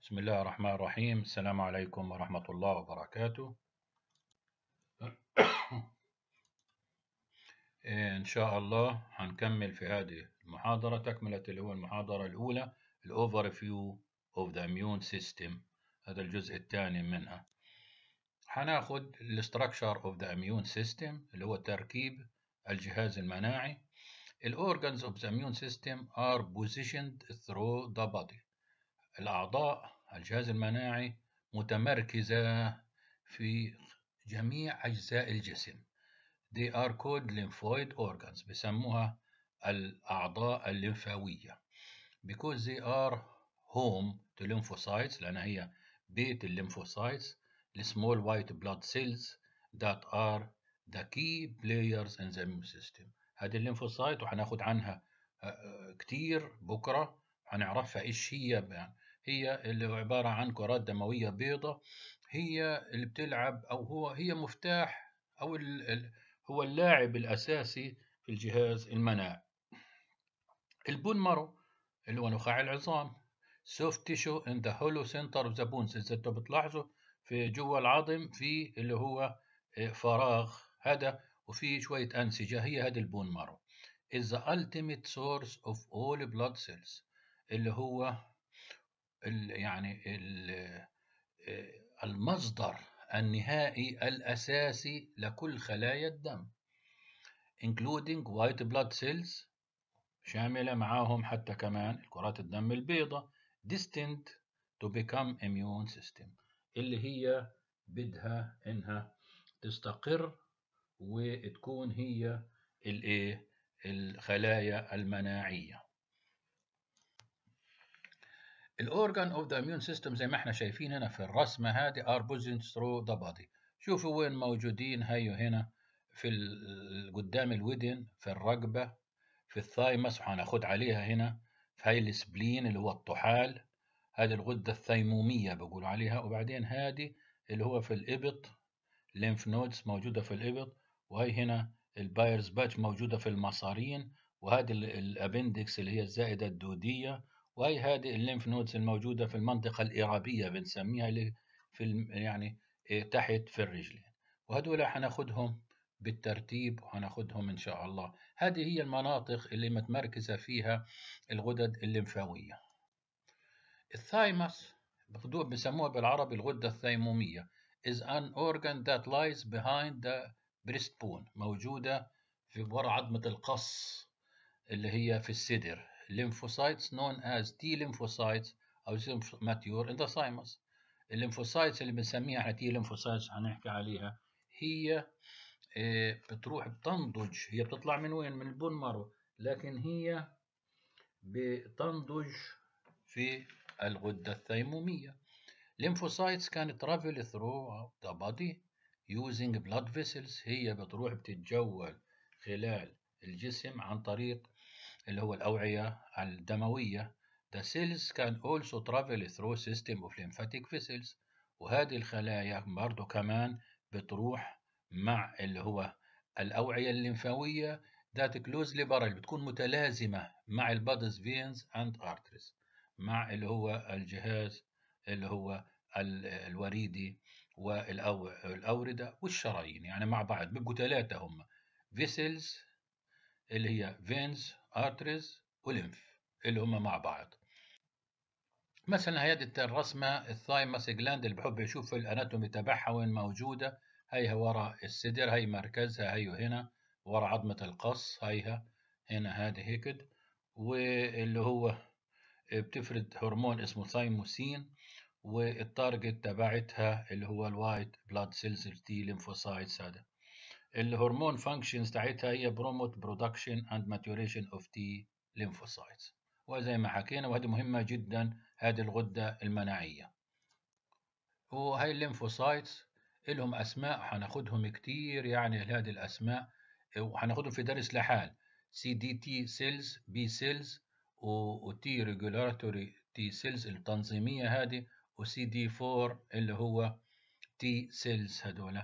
بسم الله الرحمن الرحيم السلام عليكم ورحمة الله وبركاته إن شاء الله هنكمل في هذه المحاضرة تكملة اللي هو المحاضرة الأولى الأوفر فيو of the immune system هذا الجزء الثاني منها هناخد الاستراكشر of the immune system اللي هو تركيب الجهاز المناعي الأورجانز of the immune system are positioned through the body الأعضاء الجهاز المناعي متمركزة في جميع أجزاء الجسم they are called lymphoid organs بسموها الأعضاء الليمفاوية because they are home to lymphocytes لأنها هي بيت الليمفوسايتس small white blood cells that are the key players in the immune system هذه الليمفوسايت وهناخد عنها كتير بكرة هنعرفها ايش هي يعني هي اللي عبارة عن كرات دموية بيضة هي اللي بتلعب أو هو هي مفتاح أو ال ال هو اللاعب الأساسي في الجهاز المناعي البون مارو اللي هو نخاع العظام soft tissue in the hollow center of the bones إذا أنتوا بتلاحظوا في جوا العظم في اللي هو فراغ هذا وفي شوية أنسجة هي هذا البون مارو is the ultimate source of all blood cells اللي هو ال يعني ال المصدر النهائي الأساسي لكل خلايا الدم including white blood cells شاملة معاهم حتى كمان كرات الدم البيضاء destined to become immune system اللي هي بدها انها تستقر وتكون هي الايه الخلايا المناعيه الاورجان اوف ذا اميون سيستم زي ما احنا شايفين هنا في الرسمه هذه ار بوزنت ثرو ذا بادي شوفوا وين موجودين هيو هنا في قدام الودن في الرقبه في الثايمس وهناخد عليها هنا في هاي السبلين اللي هو الطحال هذه الغده الثيموميه بقول عليها وبعدين هذه اللي هو في الابط ليمف نودز موجوده في الابط وهي هنا البايرز باتش موجوده في المصارين وهذه الابندكس اللي هي الزائده الدوديه وهي هذه الليمف نودز الموجودة في المنطقة الإرابية بنسميها اللي في يعني تحت في الرجلين وهدول هناخدهم بالترتيب وهناخدهم إن شاء الله هذه هي المناطق اللي متمركزة فيها الغدد الليمفاوية الثايمس بيسموها بالعربي الغدة الثيمومية is an organ that lies behind the breastbone موجودة في وراء عظمة القص اللي هي في الصدر lymphocytes known as T lymphocytes أو mature in the thymus الليمفوسايتس اللي بنسميها احنا تي lymphocytes هنحكي عليها هي بتروح بتنضج هي بتطلع من وين من البون مارو لكن هي بتنضج في الغدة الثيمومية lymphocytes can travel through the body using blood vessels هي بتروح بتتجول خلال الجسم عن طريق اللي هو الأوعية الدموية The cells can also travel through system of lymphatic vessels وهذه الخلايا برضو كمان بتروح مع اللي هو الأوعية الليمفاوية that closely parallel بتكون متلازمة مع البادز veins and arteries مع اللي هو الجهاز اللي هو الوريدي والأوردة والشرايين يعني مع بعض بيبقوا ثلاثة هم vessels اللي هي veins ارتريز وليمف اللي هم مع بعض مثلا هيدي الرسمة الثايمس جلاند اللي بحب يشوف الاناتومي تبعها وين موجودة هيها ورا الصدر هي مركزها هيو هنا ورا عظمة القص هيها هنا هذه هيكد واللي هو بتفرد هرمون اسمه ثايموسين والتارجت تبعتها اللي هو الوايت بلاد سيلز تي ليمفوسايتس هذا الهرمون فانكشنز بتاعتها هي بروموت برودكشن اند ماتوريشن اوف تي lymphocytes وزي ما حكينا وهذه مهمة جدا هذه الغدة المناعية وهي الليمفوسايتس لهم أسماء هناخدهم كتير يعني هذه الأسماء وهناخدهم في درس لحال سي دي تي سيلز بي سيلز وتي ريجولاتوري تي سيلز التنظيمية هذه وسي دي 4 اللي هو تي سيلز هذول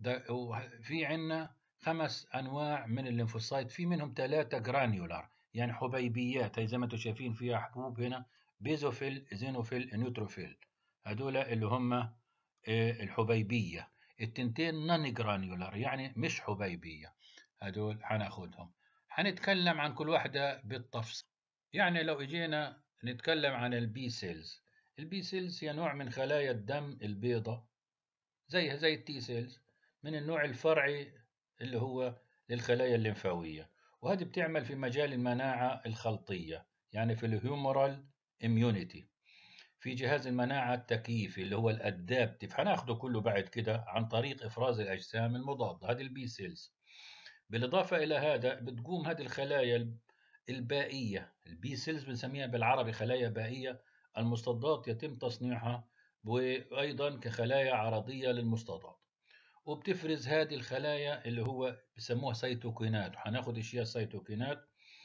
في عندنا خمس انواع من الليمفوسايت في منهم ثلاثه جرانيولار يعني حبيبيات هي زي ما انتم شايفين فيها حبوب هنا بيزوفيل زينوفيل نيوتروفيل هدول اللي هم آه، الحبيبية التنتين نون جرانيولار يعني مش حبيبية هدول هناخدهم هنتكلم عن كل واحدة بالتفصيل يعني لو اجينا نتكلم عن البي سيلز البي سيلز هي نوع من خلايا الدم البيضاء زيها زي التي سيلز من النوع الفرعي اللي هو للخلايا الليمفاوية وهذه بتعمل في مجال المناعة الخلطية يعني في الهيومورال اميونيتي في جهاز المناعة التكييفي اللي هو الأدابتيف هناخده كله بعد كده عن طريق إفراز الأجسام المضادة هذه البي سيلز بالإضافة إلى هذا بتقوم هذه الخلايا البائية البي سيلز بنسميها بالعربي خلايا بائية المستضدات يتم تصنيعها وأيضا كخلايا عرضية للمستضاد وبتفرز هذه الخلايا اللي هو بسموها سيتوكينات وهناخد اشياء سيتوكينات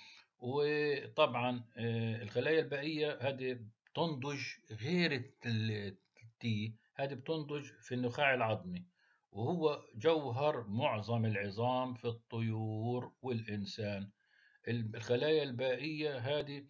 وطبعا آه، الخلايا البائية هذه بتنضج غير التي هذه بتنضج في النخاع العظمي وهو جوهر معظم العظام في الطيور والإنسان الخلايا البائية هذه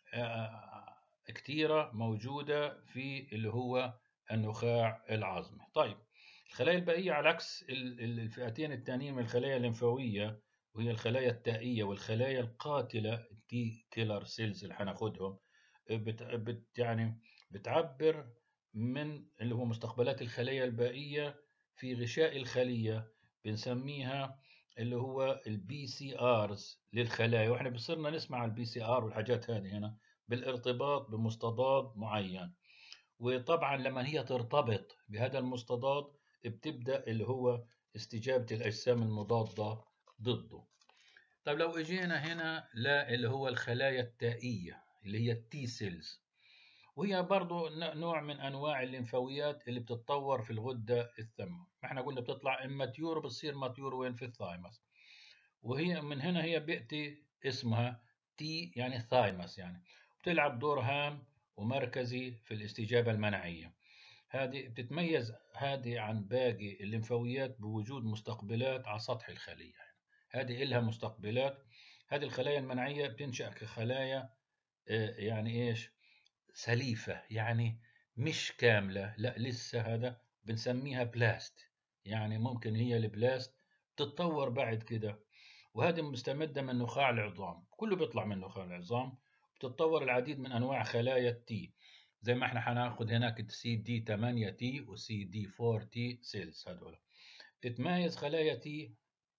آه، كثيرة موجودة في اللي هو النخاع العظمي طيب الخلايا البائية على عكس الفئتين الثانيين من الخلايا الليمفاوية وهي الخلايا التائية والخلايا القاتلة التي كيلر سيلز اللي هناخدهم بت, بت يعني بتعبر من اللي هو مستقبلات الخلايا البائية في غشاء الخلية بنسميها اللي هو البي سي ارز للخلايا واحنا بصرنا نسمع البي سي ار والحاجات هذه هنا بالارتباط بمستضاد معين وطبعا لما هي ترتبط بهذا المستضاد بتبدا اللي هو استجابه الاجسام المضاده ضده طيب لو اجينا هنا لا اللي هو الخلايا التائيه اللي هي التي سيلز وهي برضو نوع من انواع الليمفاويات اللي بتتطور في الغده الثمويه ما احنا قلنا بتطلع اماتيور بتصير ماتيور وين في الثايمس وهي من هنا هي بياتي اسمها تي يعني ثايمس يعني بتلعب دور هام ومركزي في الاستجابه المناعيه هذه بتتميز هذه عن باقي الليمفاويات بوجود مستقبلات على سطح الخليه يعني هذه إلها مستقبلات هذه الخلايا المناعيه بتنشا كخلايا آه، يعني ايش سليفة يعني مش كاملة لا لسه هذا بنسميها بلاست يعني ممكن هي البلاست تتطور بعد كده وهذه مستمدة من نخاع العظام كله بيطلع من نخاع العظام بتتطور العديد من أنواع خلايا التي زي ما احنا هناخد هناك سي دي 8 تي وسي دي 4 تي سيلز هذول تتميز خلايا تي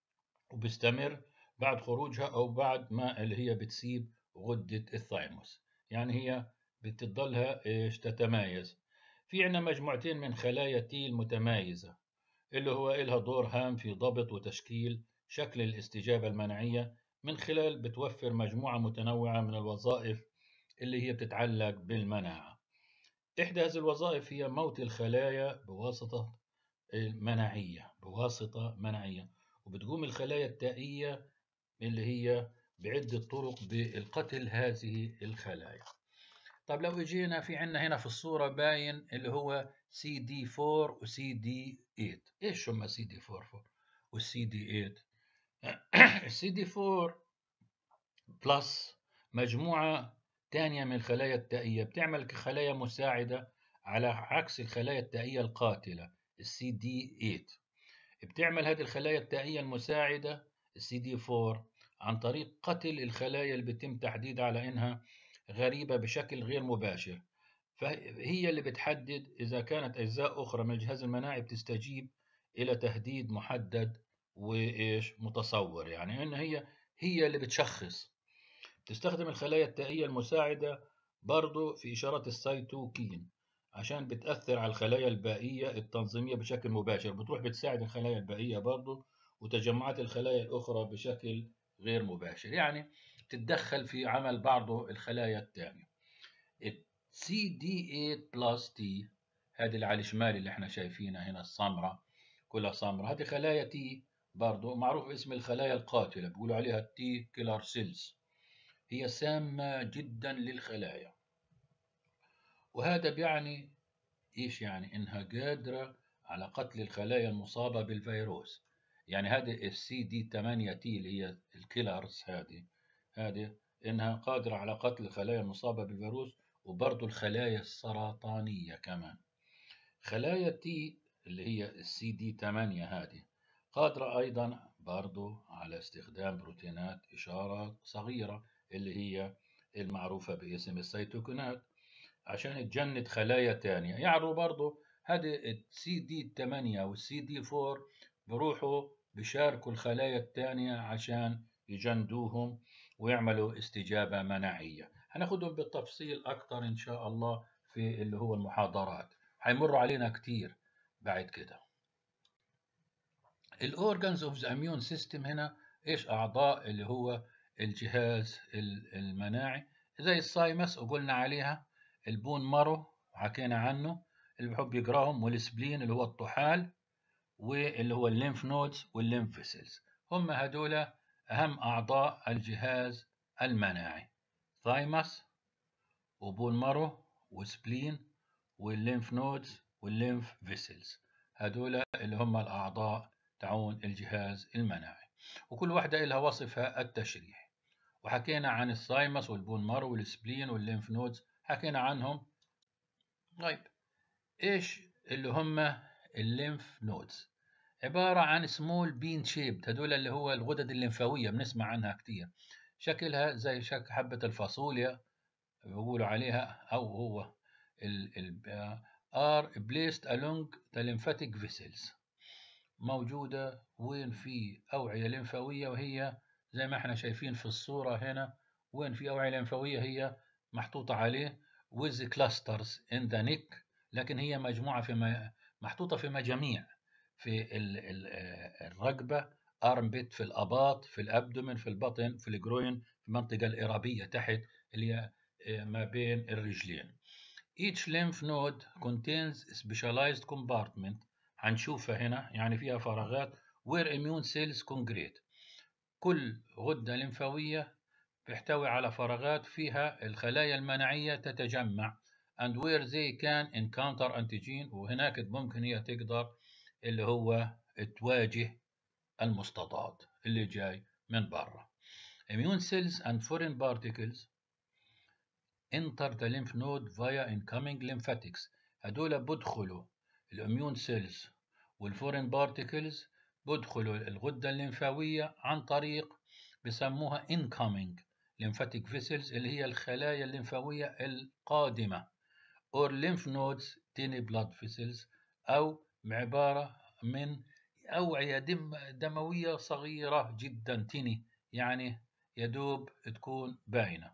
وبستمر بعد خروجها أو بعد ما اللي هي بتسيب غدة الثايموس يعني هي بتضلها ايش تتمايز في عندنا مجموعتين من خلايا تي المتمايزة اللي هو إلها دور هام في ضبط وتشكيل شكل الاستجابة المناعية من خلال بتوفر مجموعة متنوعة من الوظائف اللي هي بتتعلق بالمناعة إحدى هذه الوظائف هي موت الخلايا بواسطة المناعية بواسطة مناعية وبتقوم الخلايا التائية اللي هي بعدة طرق بالقتل هذه الخلايا طب لو اجينا في عندنا هنا في الصورة باين اللي هو سي دي 4 وسي دي 8 ايش هم سي دي 4 والسي دي 8 السي دي 4 بلس مجموعة ثانية من الخلايا التائية بتعمل كخلايا مساعدة على عكس الخلايا التائية القاتلة السي دي 8 بتعمل هذه الخلايا التائية المساعدة السي دي 4 عن طريق قتل الخلايا اللي بيتم تحديدها على انها غريبة بشكل غير مباشر فهي اللي بتحدد إذا كانت أجزاء أخرى من الجهاز المناعي بتستجيب إلى تهديد محدد وإيش متصور يعني إن هي هي اللي بتشخص تستخدم الخلايا التائية المساعدة برضو في إشارة السيتوكين عشان بتأثر على الخلايا البائية التنظيمية بشكل مباشر بتروح بتساعد الخلايا البائية برضو وتجمعات الخلايا الأخرى بشكل غير مباشر يعني تتدخل في عمل بعض الخلايا التانية سي دي 8 بلس تي هذه اللي على الشمال اللي احنا شايفينها هنا السمراء كلها سمراء هذه خلايا تي برضو معروف باسم الخلايا القاتلة بيقولوا عليها تي كيلر سيلز هي سامة جدا للخلايا وهذا بيعني ايش يعني انها قادرة على قتل الخلايا المصابة بالفيروس يعني هذه السي دي 8 تي اللي هي الكيلرز هذه هذه إنها قادرة على قتل الخلايا المصابة بالفيروس وبرضه الخلايا السرطانية كمان خلايا التي اللي هي السي دي 8 هذه قادرة أيضا برضو على استخدام بروتينات إشارة صغيرة اللي هي المعروفة باسم السيتوكينات عشان تجند خلايا تانية يعني برضو هذه السي دي 8 والسي دي 4 بروحوا بيشاركوا الخلايا التانية عشان يجندوهم ويعملوا استجابة مناعية هناخدهم بالتفصيل أكتر إن شاء الله في اللي هو المحاضرات هيمروا علينا كتير بعد كده الاورجانز اوف ذا اميون سيستم هنا ايش اعضاء اللي هو الجهاز المناعي زي السايمس وقلنا عليها البون مارو وحكينا عنه اللي بحب يقراهم والسبلين اللي هو الطحال واللي هو الليمف نودز والليمف فيسلز هم هدول اهم اعضاء الجهاز المناعي ثايمس وبون مارو وسبلين والليمف نودز والليمف فيسلز هدول اللي هم الأعضاء تعون الجهاز المناعي وكل واحدة لها وصفها التشريحي وحكينا عن السايمس والبون مارو والسبلين والليمف نودز حكينا عنهم طيب ايش اللي هم الليمف نودز عبارة عن سمول بين شيبد هدول اللي هو الغدد الليمفاوية بنسمع عنها كتير شكلها زي شكل حبة الفاصوليا بيقولوا عليها أو هو ال ال are placed along the lymphatic vessels موجودة وين في أوعية لمفاوية وهي زي ما احنا شايفين في الصورة هنا وين في أوعية لمفاوية هي محطوطة عليه with clusters in the neck لكن هي مجموعة في محطوطة في مجاميع في الرقبة armpit في الأباط في الأبدومن في البطن في الجروين في المنطقة الإرابية تحت اللي هي ما بين الرجلين Each lymph node contains specialized compartment هنشوفها هنا يعني فيها فراغات where immune cells congregate كل غدة لمفاوية بيحتوي على فراغات فيها الخلايا المناعية تتجمع and where they can encounter antigen وهناك ممكن هي تقدر اللي هو تواجه المستضاد اللي جاي من برا immune cells and foreign particles enter the lymph node via incoming lymphatics هدول بدخلوا الاميون سيلز والفورين بارتيكلز بدخلوا الغدة الليمفاوية عن طريق بسموها incoming lymphatic vessels اللي هي الخلايا الليمفاوية القادمة or lymph nodes tiny blood vessels أو عبارة من أوعية دم دموية صغيرة جدا تيني يعني يدوب تكون باينة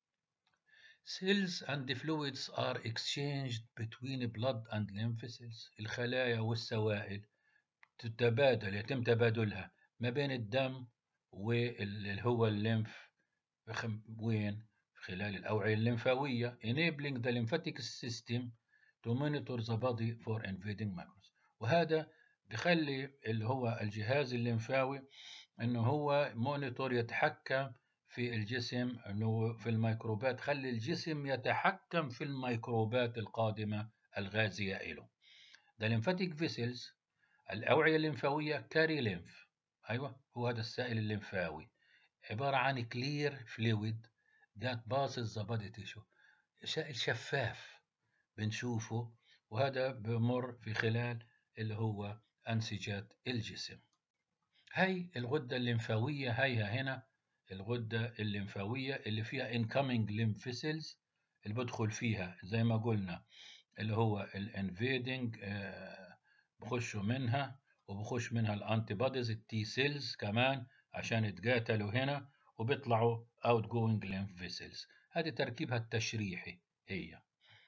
Cells and fluids are exchanged between blood and lymph cells. الخلايا والسوائل تتبادل يتم تبادلها ما بين الدم واللي هو الليمف وين خلال الأوعية الليمفاوية enabling the lymphatic system to monitor the body for invading macros وهذا بخلي اللي هو الجهاز الليمفاوي انه هو مونيتور يتحكم في الجسم انه في الميكروبات خلي الجسم يتحكم في الميكروبات القادمة الغازية له The lymphatic vessels الأوعية الليمفاوية كاري ليمف أيوة هو هذا السائل الليمفاوي عبارة عن clear fluid that passes the body tissue سائل شفاف بنشوفه وهذا بمر في خلال اللي هو أنسجة الجسم هاي الغدة الليمفاوية هيها هنا الغدة الليمفاوية اللي فيها incoming lymph vessels اللي بدخل فيها زي ما قلنا اللي هو الانفيدنج بخشوا منها وبخش منها الانتي بوديز التي سيلز كمان عشان يتقاتلوا هنا وبيطلعوا اوت جوينج lymph vessels هذه تركيبها التشريحي هي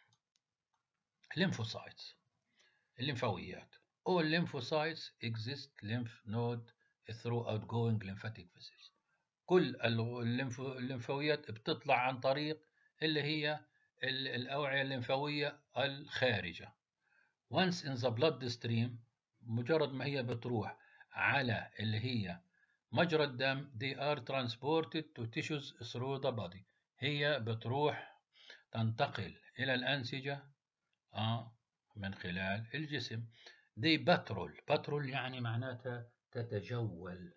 lymphocytes الليمفاويات all lymphocytes exist lymph node through outgoing lymphatic vessels كل الليمفاويات بتطلع عن طريق اللي هي الأوعية الليمفاوية الخارجة once in the blood stream مجرد ما هي بتروح على اللي هي مجرى الدم they are transported to tissues through the body هي بتروح تنتقل إلى الأنسجة آه من خلال الجسم they patrol patrol يعني معناتها تتجول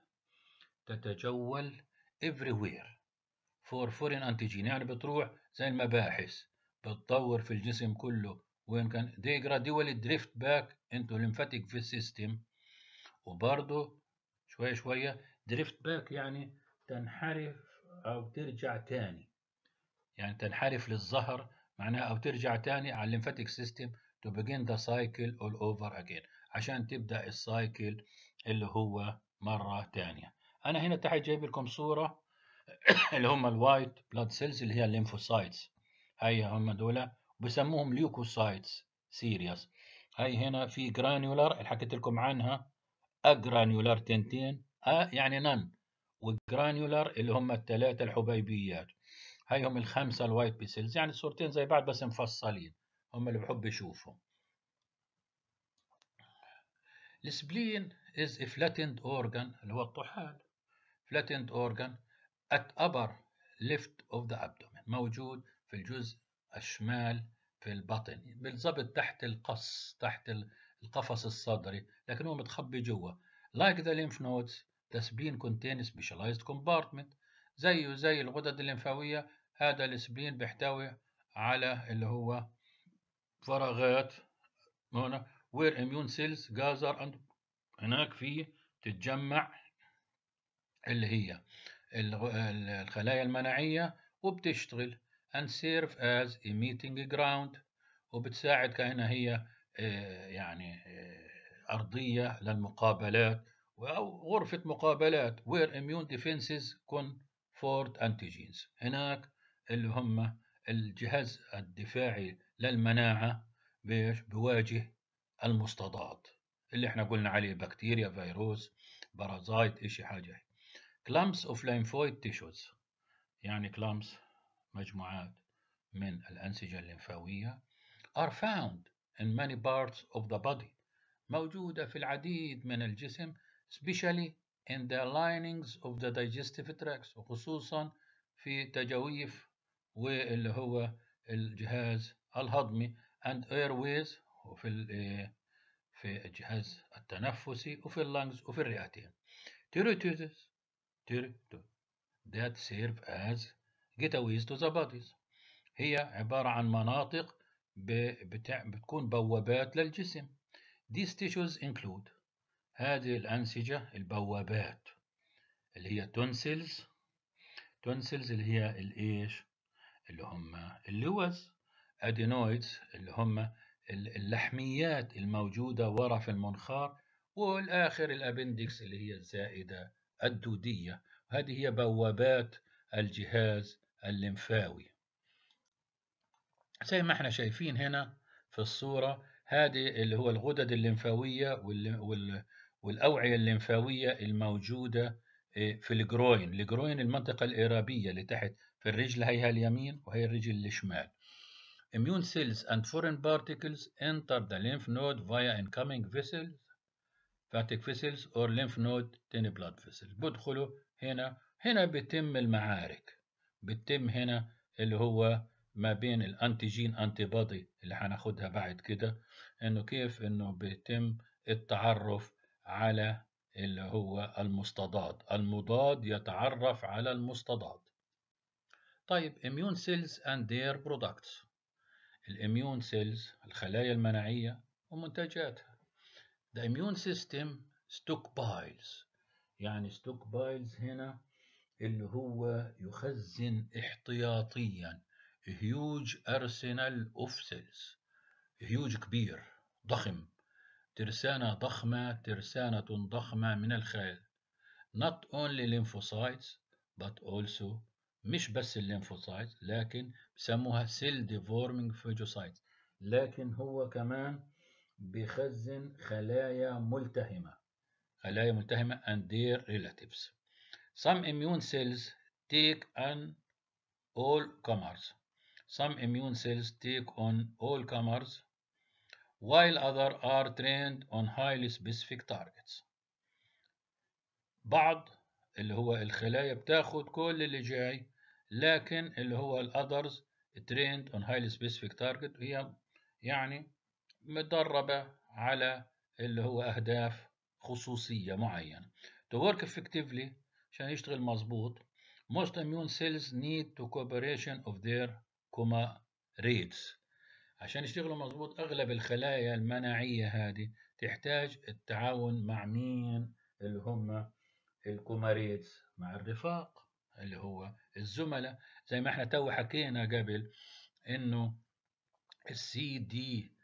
تتجول everywhere for foreign antigen يعني بتروح زي المباحث بتدور في الجسم كله when can they gradually drift back into lymphatic system وبرضه شوية شوية drift back يعني تنحرف أو ترجع تاني يعني تنحرف للظهر معناها أو ترجع تاني على الليمفاتيك سيستم to begin the cycle all over again عشان تبدأ السايكل اللي هو مرة تانية أنا هنا تحت جايب لكم صورة اللي هم الوايت بلاد سيلز اللي هي الليمفوسايتس هاي هم دول بسموهم ليوكوسايتس سيريس هاي هنا في جرانيولار اللي حكيت لكم عنها اجرانيولار تنتين أ يعني نن والجرانيولار اللي هم الثلاثة الحبيبيات هاي هم الخمسة الوايت بي سيلز يعني الصورتين زي بعض بس مفصلين هم اللي بحب يشوفهم السبلين is a flattened organ اللي هو الطحال flattened organ at upper left of the abdomen موجود في الجزء الشمال في البطن بالضبط تحت القص تحت القفص الصدري لكن هو متخبي جوا like the lymph nodes the spleen contains specialized compartment زيه زي الغدد الليمفاوية هذا السبلين بيحتوي على اللي هو فراغات هنا where immune cells gather and هناك في تتجمع اللي هي الخلايا المناعية وبتشتغل and serve as a meeting ground وبتساعد كأنها هي يعني أرضية للمقابلات أو غرفة مقابلات where immune defenses conferred antigens هناك اللي هم الجهاز الدفاعي للمناعة بيش بواجه المستضاد اللي احنا قلنا عليه بكتيريا فيروس بارازايت اشي حاجة clumps of lymphoid tissues يعني clumps مجموعات من الأنسجة الليمفاوية are found in many parts of the body موجودة في العديد من الجسم especially in the linings of the digestive tract وخصوصا في تجويف واللي هو الجهاز الهضمي and airways وفي في الجهاز التنفسي وفي اللنجز وفي الرئتين territories that serve as getaways to the bodies هي عبارة عن مناطق بتع... بتكون بوابات للجسم These tissues include هذه الأنسجة البوابات اللي هي tonsils tonsils اللي هي الإيش اللي هم اللوز adenoids اللي هم اللحميات الموجودة ورا في المنخار والآخر الأبندكس اللي هي الزائدة الدودية هذه هي بوابات الجهاز الليمفاوي زي ما احنا شايفين هنا في الصورة هذه اللي هو الغدد الليمفاوية والأوعية الليمفاوية الموجودة في الجروين الجروين المنطقة الإيرابية اللي تحت في الرجل هيها اليمين وهي الرجل الشمال Immune cells and foreign particles enter the lymph node via incoming vessels lymphatic vessels or lymph node tiny blood vessels بدخلوا هنا هنا بيتم المعارك بتتم هنا اللي هو ما بين الانتيجين انتي بودي اللي هناخدها بعد كده انه كيف انه بيتم التعرف على اللي هو المستضاد المضاد يتعرف على المستضاد طيب immune cells and their products الاميون سيلز الخلايا المناعية ومنتجاتها The immune system stockpiles يعني stockpiles هنا اللي هو يخزن احتياطيا huge arsenal of cells huge كبير ضخم ترسانة ضخمة ترسانة ضخمة من الخلايا not only lymphocytes but also مش بس الليمفوسايت لكن بسموها سيل ديفورمينج فيجوسايت لكن هو كمان بيخزن خلايا ملتهمة خلايا ملتهمة and their relatives some immune cells take on all comers some immune cells take on all comers while others are trained on highly specific targets بعض اللي هو الخلايا بتاخد كل اللي جاي لكن اللي هو الاذرز trained on highly specific target هي يعني مدربة على اللي هو أهداف خصوصية معينة to work effectively عشان يشتغل مظبوط most immune cells need to cooperation of their comrades عشان يشتغلوا مظبوط أغلب الخلايا المناعية هذه تحتاج التعاون مع مين اللي هم الكوماريدز مع الرفاق اللي هو الزملاء زي ما احنا تو حكينا قبل انه السي دي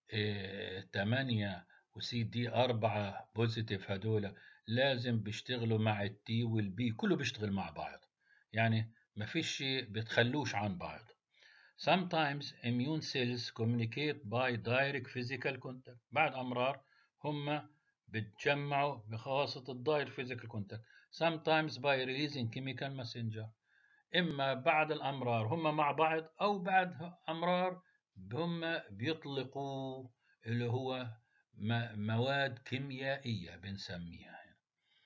8 وسي دي 4 بوزيتيف هدول لازم بيشتغلوا مع التي والبي كله بيشتغل مع بعض يعني ما فيش شيء بتخلوش عن بعض sometimes immune cells communicate by direct physical contact بعد أمرار هم بتجمعوا بخواصة الداير physical contact sometimes by releasing chemical messenger إما بعد الأمرار هم مع بعض أو بعد أمرار هم بيطلقوا اللي هو مواد كيميائية بنسميها هنا.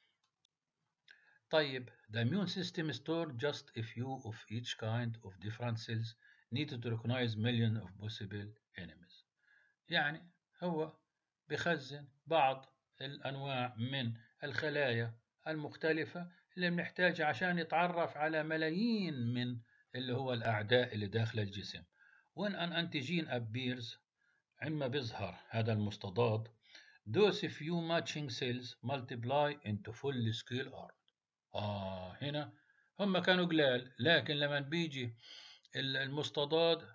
طيب the immune system store just a few of each kind of different cells needed to recognize millions of possible enemies يعني هو بخزن بعض الأنواع من الخلايا المختلفة اللي بنحتاجها عشان يتعرف على ملايين من اللي هو الأعداء اللي داخل الجسم when an antigen appears عندما بيظهر هذا المستضاد those few matching cells multiply into full scale armed آه هنا هم كانوا قلال لكن لما بيجي المستضاد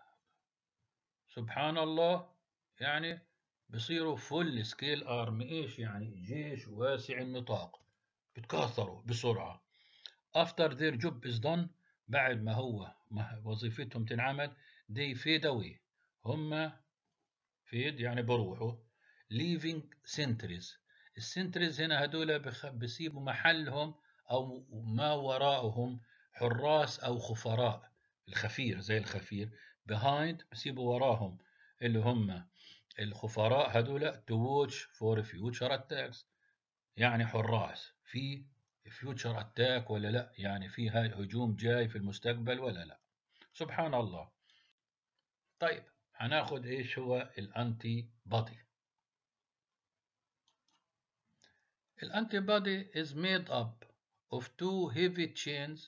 سبحان الله يعني بصيروا فل سكيل ارم ايش يعني جيش واسع النطاق بتكاثروا بسرعة after their job is done بعد ما هو ما وظيفتهم تنعمل they fade away هم فيد يعني بروحوا leaving sentries السنتريز هنا هدول بسيبوا محلهم أو ما وراءهم حراس أو خفراء الخفير زي الخفير behind بسيبوا وراهم اللي هم الخفراء هدول to watch for future attacks يعني حراس في future attack ولا لا يعني في هجوم جاي في المستقبل ولا لا سبحان الله طيب هناخد ايش هو الانتي بودي الانتي بودي is made up of two heavy chains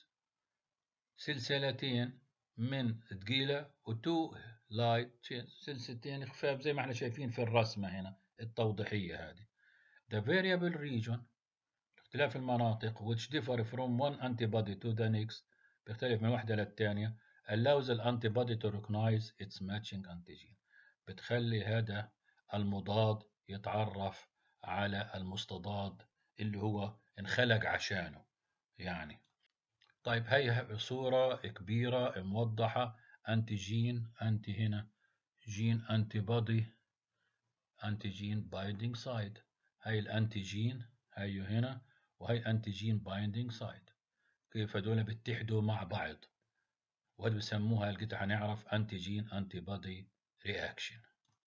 سلسلتين من ثقيلة و two light chains سلسلتين خفاف زي ما احنا شايفين في الرسمة هنا التوضيحية هذه the variable region اختلاف المناطق which differ from one antibody to the next بيختلف من واحدة للثانية allows the antibody to recognize its matching antigen بتخلي هذا المضاد يتعرف على المستضاد اللي هو انخلق عشانه يعني طيب هي صورة كبيرة موضحة أنتيجين أنتي هنا جين أنتي بودي أنتيجين بايندينج سايد هاي الأنتيجين هاي هنا وهي أنتيجين بايندينج سايد كيف هدول بيتحدوا مع بعض وهذا بسموها لقيت هنعرف أنتيجين أنتي بودي reaction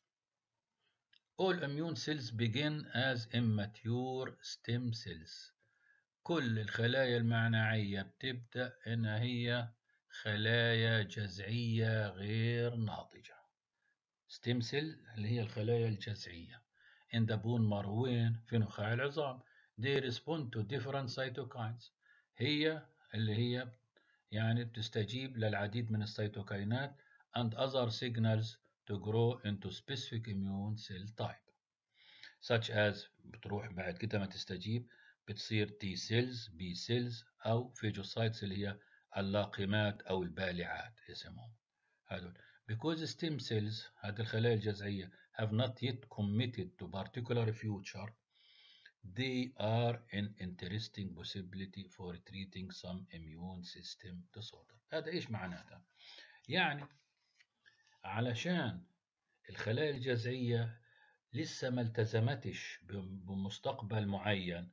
All immune cells begin as immature stem cells كل الخلايا المناعية بتبدأ إن هي خلايا جذعية غير ناضجة stem cell اللي هي الخلايا الجذعية in the bone marrow وين في نخاع العظام they respond to different cytokines هي اللي هي يعني بتستجيب للعديد من السيتوكاينات and other signals to grow into specific immune cell type such as بتروح بعد كده ما تستجيب بتصير T cells B cells أو phagocytes اللي هي اللاقمات أو البالعات اسمهم هذول because stem cells هذه الخلايا الجذعية have not yet committed to particular future they are an interesting possibility for treating some immune system disorder هذا إيش معناتها يعني علشان الخلايا الجذعية لسه ما التزمتش بمستقبل معين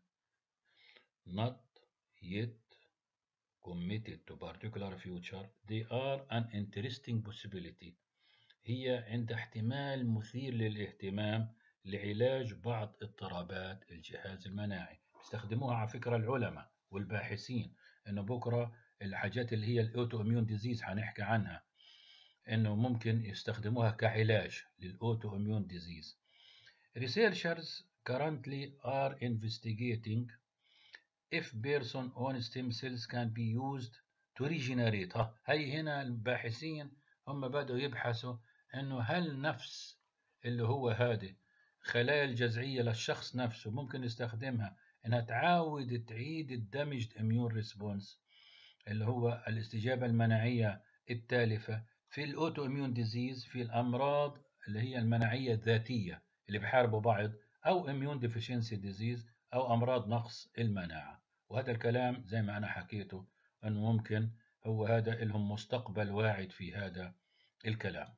not yet committed to particular future they are an interesting possibility هي عند احتمال مثير للاهتمام لعلاج بعض اضطرابات الجهاز المناعي بيستخدموها على فكرة العلماء والباحثين انه بكرة الحاجات اللي هي الاوتو اميون ديزيز هنحكي عنها انه ممكن يستخدموها كعلاج للاوتو اميون ديزيز researchers currently are investigating if person own stem cells can be used to regenerate ها هي هنا الباحثين هم بدأوا يبحثوا انه هل نفس اللي هو هذه خلايا الجذعيه للشخص نفسه ممكن يستخدمها انها تعاود تعيد الدمج اميون ريسبونس اللي هو الاستجابه المناعيه التالفه في الاوتو اميون ديزيز في الامراض اللي هي المناعيه الذاتيه اللي بيحاربوا بعض او اميون ديفيشنسي ديزيز او امراض نقص المناعه وهذا الكلام زي ما انا حكيته انه ممكن هو هذا لهم مستقبل واعد في هذا الكلام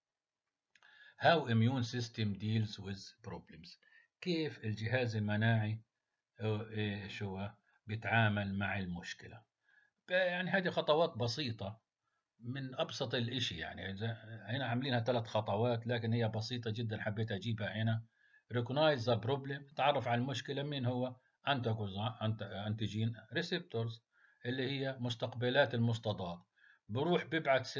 How immune system deals with problems كيف الجهاز المناعي شو بيتعامل مع المشكلة يعني هذه خطوات بسيطة من أبسط الإشي يعني هنا عاملينها ثلاث خطوات لكن هي بسيطة جدا حبيت أجيبها هنا recognize the problem تعرف على المشكلة مين هو أنتيجين ريسبتورز اللي هي مستقبلات المستضاد بروح بيبعت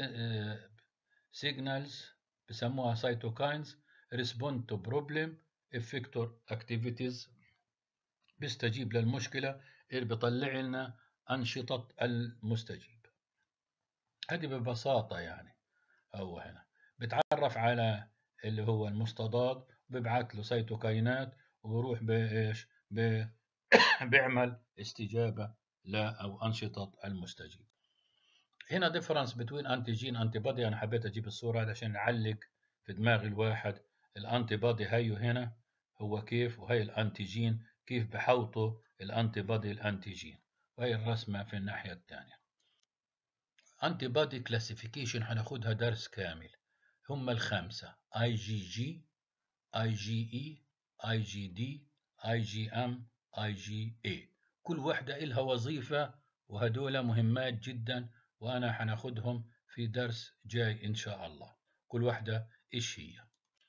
سيجنالز بسموها سيتوكاينز ريسبوند تو بروبلم افكتور اكتيفيتيز بيستجيب للمشكله اللي بيطلع لنا انشطه المستجيب هذه ببساطه يعني هو هنا بتعرف على اللي هو المستضاد بيبعت له سيتوكاينات وبروح بايش بيعمل استجابه لا او انشطه المستجيب هنا ديفرنس بين انتيجين انتي بودي انا حبيت اجيب الصوره عشان نعلق في دماغ الواحد الانتي بودي هيو هنا هو كيف وهي الانتيجين كيف بحوطوا الانتي بودي الانتيجين وهي الرسمه في الناحيه الثانيه انتي بودي كلاسيفيكيشن هناخدها درس كامل هم الخمسه اي جي جي اي جي اي اي جي دي اي جي ام اي جي اي كل واحده لها وظيفه وهدول مهمات جدا وأنا حناخدهم في درس جاي إن شاء الله كل واحدة إيش هي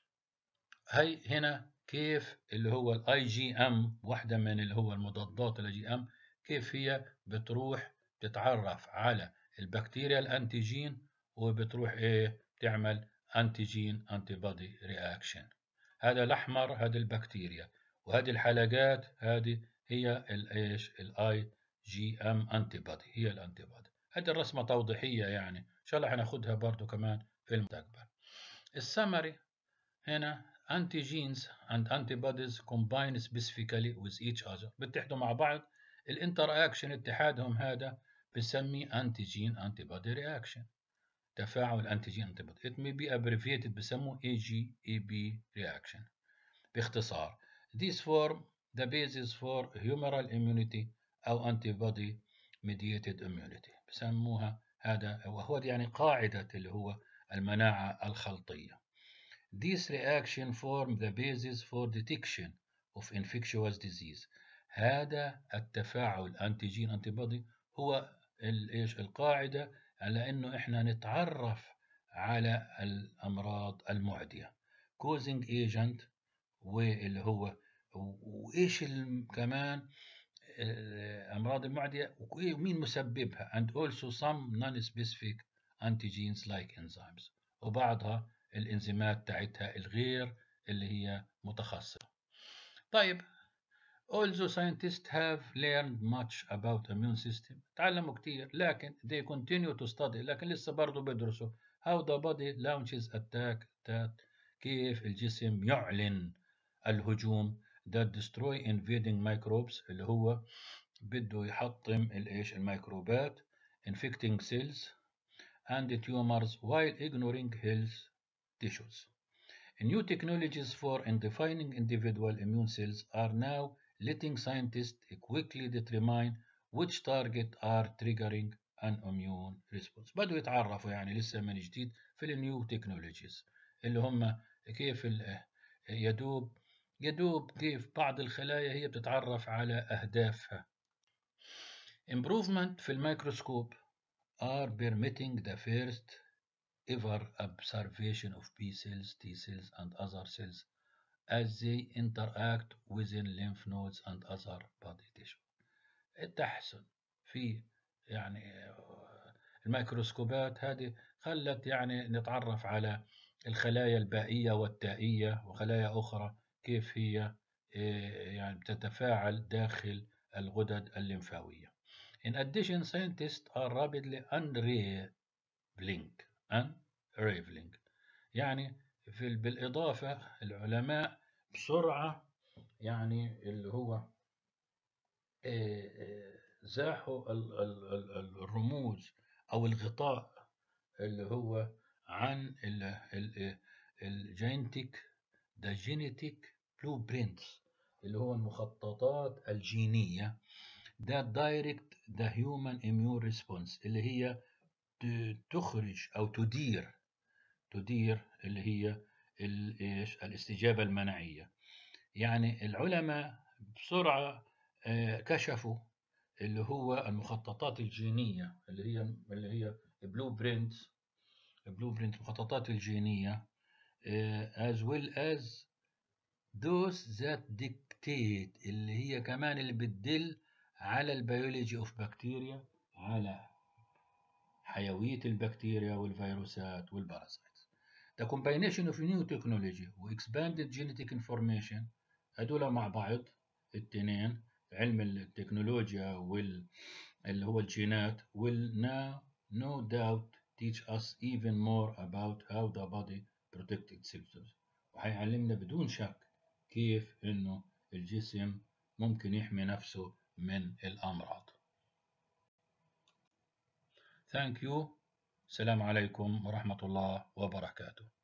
هي هنا كيف اللي هو الاي جي ام واحدة من اللي هو المضادات الاي جي ام كيف هي بتروح تتعرف على البكتيريا الانتيجين وبتروح ايه تعمل انتيجين انتي بودي رياكشن هذا الاحمر هذه البكتيريا وهذه الحلقات هذه هي الايش الاي جي ام انتي بودي هي الانتي بودي هذه الرسمة توضيحية يعني إن شاء الله هناخدها برضو كمان في المستقبل السمري هنا antigens and antibodies combine specifically with each other بيتحدوا مع بعض الانتر اكشن اتحادهم هذا بنسميه antigen antibody reaction تفاعل antigen antibody it may be abbreviated بسموه AGAB reaction باختصار these form the basis for humoral immunity أو antibody mediated immunity بسموها هذا وهو يعني قاعدة اللي هو المناعة الخلطية. These reaction form the basis for detection of infectious disease. هذا التفاعل انتيجين انتي هو ايش القاعدة على انه احنا نتعرف على الامراض المعدية. causing agent واللي هو وايش كمان الأمراض المعدية ومين مسببها and also some non-specific antigens like enzymes وبعضها الإنزيمات تاعتها الغير اللي هي متخصصة طيب although scientists have learned much about immune system تعلموا كتير لكن they continue to study لكن لسه برضه بيدرسوا how the body launches attack that كيف الجسم يعلن الهجوم that destroy invading microbes اللي هو بده يحطم الايش الميكروبات infecting cells and tumors while ignoring health tissues. New technologies for defining individual immune cells are now letting scientists quickly determine which target are triggering an immune response. بدوا يتعرفوا يعني لسه من جديد في النيو تكنولوجيز اللي هم كيف يدوب يدوب كيف بعض الخلايا هي بتتعرف على أهدافها improvement في الميكروسكوب are permitting the first ever observation of B cells, T cells and other cells as they interact within lymph nodes and other body tissue التحسن في يعني الميكروسكوبات هذه خلت يعني نتعرف على الخلايا البائية والتائية وخلايا أخرى كيف هي يعني بتتفاعل داخل الغدد الليمفاوية. In addition, scientists are rapidly unraveling unraveling يعني في بالإضافة العلماء بسرعة يعني اللي هو زاحوا الرموز أو الغطاء اللي هو عن الجينتيك ده جينيتيك بلو برينتس اللي هو المخططات الجينية ده دايركت ذا هيومن اميون ريسبونس اللي هي تخرج او تدير تدير اللي هي ايش الاستجابة المناعية يعني العلماء بسرعة كشفوا اللي هو المخططات الجينية اللي هي اللي هي بلو برينت بلو برينت المخططات الجينية as well as those that dictate اللي هي كمان اللي بتدل على البيولوجي اوف بكتيريا على حيوية البكتيريا والفيروسات والباراسايت The combination of new technology و expanded genetic information هدول مع بعض التنين علم التكنولوجيا وال اللي هو الجينات will now no doubt teach us even more about how the body protect itself وهيعلمنا بدون شك كيف انه الجسم ممكن يحمي نفسه من الامراض Thank you السلام عليكم ورحمة الله وبركاته